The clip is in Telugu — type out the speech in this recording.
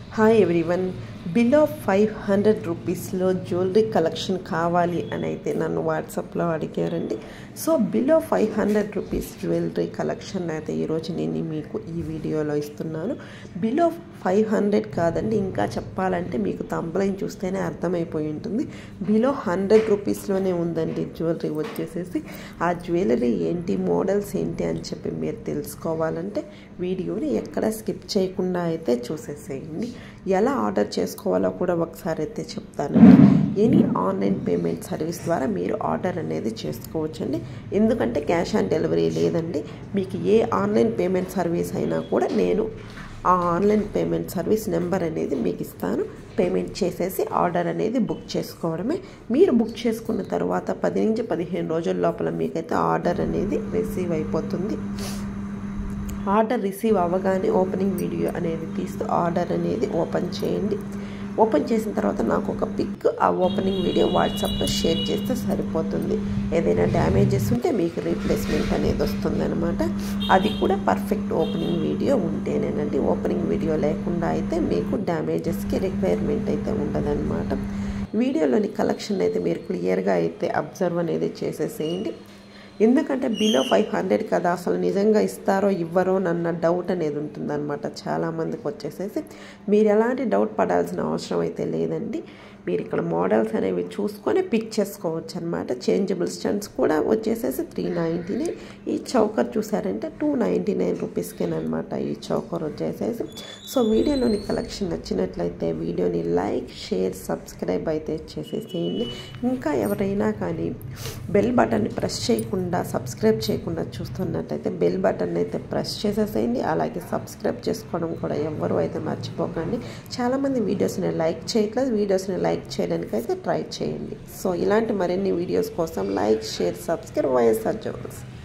hi everyone below five hundred రూపీస్లో జ్యువెలరీ కలెక్షన్ కావాలి అని అయితే నన్ను వాట్సాప్లో అడిగారండి so below five hundred rupees jewellery collection అయితే ఈరోజు నేను మీకు ఈ వీడియోలో ఇస్తున్నాను బిలో ఫైవ్ హండ్రెడ్ కాదండి ఇంకా చెప్పాలంటే మీకు తంబలైన్ చూస్తేనే అర్థమైపోయి ఉంటుంది బిలో హండ్రెడ్ రూపీస్లోనే ఉందండి జ్యువెలరీ వచ్చేసేసి ఆ జ్యువెలరీ ఏంటి మోడల్స్ ఏంటి అని చెప్పి మీరు తెలుసుకోవాలంటే వీడియోని ఎక్కడ స్కిప్ చేయకుండా అయితే చూసేసేయండి ఎలా ఆర్డర్ చేసుకోవాలో కూడా ఒకసారి అయితే చెప్తానండి ఎనీ ఆన్లైన్ పేమెంట్ సర్వీస్ ద్వారా మీరు ఆర్డర్ అనేది చేసుకోవచ్చండి ఎందుకంటే క్యాష్ ఆన్ డెలివరీ లేదండి మీకు ఏ ఆన్లైన్ పేమెంట్ సర్వీస్ అయినా కూడా నేను ఆ ఆన్లైన్ పేమెంట్ సర్వీస్ నెంబర్ అనేది మీకు ఇస్తాను పేమెంట్ చేసేసి ఆర్డర్ అనేది బుక్ చేసుకోవడమే మీరు బుక్ చేసుకున్న తర్వాత పది నుంచి పదిహేను రోజుల లోపల మీకైతే ఆర్డర్ అనేది రిసీవ్ అయిపోతుంది ఆర్డర్ రిసీవ్ అవ్వగానే ఓపెనింగ్ వీడియో అనేది తీస్తూ ఆర్డర్ అనేది ఓపెన్ చేయండి ఓపెన్ చేసిన తర్వాత నాకు ఒక పిక్ ఆ ఓపెనింగ్ వీడియో వాట్సాప్లో షేర్ చేస్తే సరిపోతుంది ఏదైనా డ్యామేజెస్ ఉంటే మీకు రీప్లేస్మెంట్ అనేది వస్తుంది అనమాట అది కూడా పర్ఫెక్ట్ ఓపెనింగ్ వీడియో ఉంటేనేనండి ఓపెనింగ్ వీడియో లేకుండా అయితే మీకు డ్యామేజెస్కి రిక్వైర్మెంట్ అయితే ఉండదన్నమాట వీడియోలోని కలెక్షన్ అయితే మీరు క్లియర్గా అయితే అబ్జర్వ్ అనేది చేసేసేయండి ఎందుకంటే బిలో ఫైవ్ హండ్రెడ్ కదా అసలు నిజంగా ఇస్తారో ఇవ్వరో అన్న డౌట్ అనేది ఉంటుందన్నమాట చాలామందికి వచ్చేసేసి మీరు ఎలాంటి డౌట్ పడాల్సిన అవసరం అయితే లేదండి మీరు ఇక్కడ మోడల్స్ అనేవి చూసుకొని పిక్ చేసుకోవచ్చు అనమాట చేంజబుల్ స్టన్స్ కూడా వచ్చేసేసి త్రీ నైంటీ నైన్ ఈ చౌకర్ చూసారంటే టూ నైంటీ నైన్ రూపీస్కేనమాట ఈ చౌకర్ వచ్చేసేసి సో వీడియోలోని కలెక్షన్ నచ్చినట్లయితే వీడియోని లైక్ షేర్ సబ్స్క్రైబ్ అయితే చేసేసేయండి ఇంకా ఎవరైనా కానీ బెల్ బటన్ని ప్రెస్ చేయకుండా సబ్స్క్రైబ్ చేయకుండా చూస్తున్నట్టయితే బెల్ బటన్ అయితే ప్రెస్ చేసేసేయండి అలాగే సబ్స్క్రైబ్ చేసుకోవడం కూడా ఎవరు అయితే మర్చిపోకండి చాలామంది వీడియోస్ని లైక్ చేయట్లేదు వీడియోస్ని లైక్ చేయడానికి అయితే ట్రై చేయండి సో ఇలాంటి మరిన్ని వీడియోస్ కోసం like share subscribe YSR jewels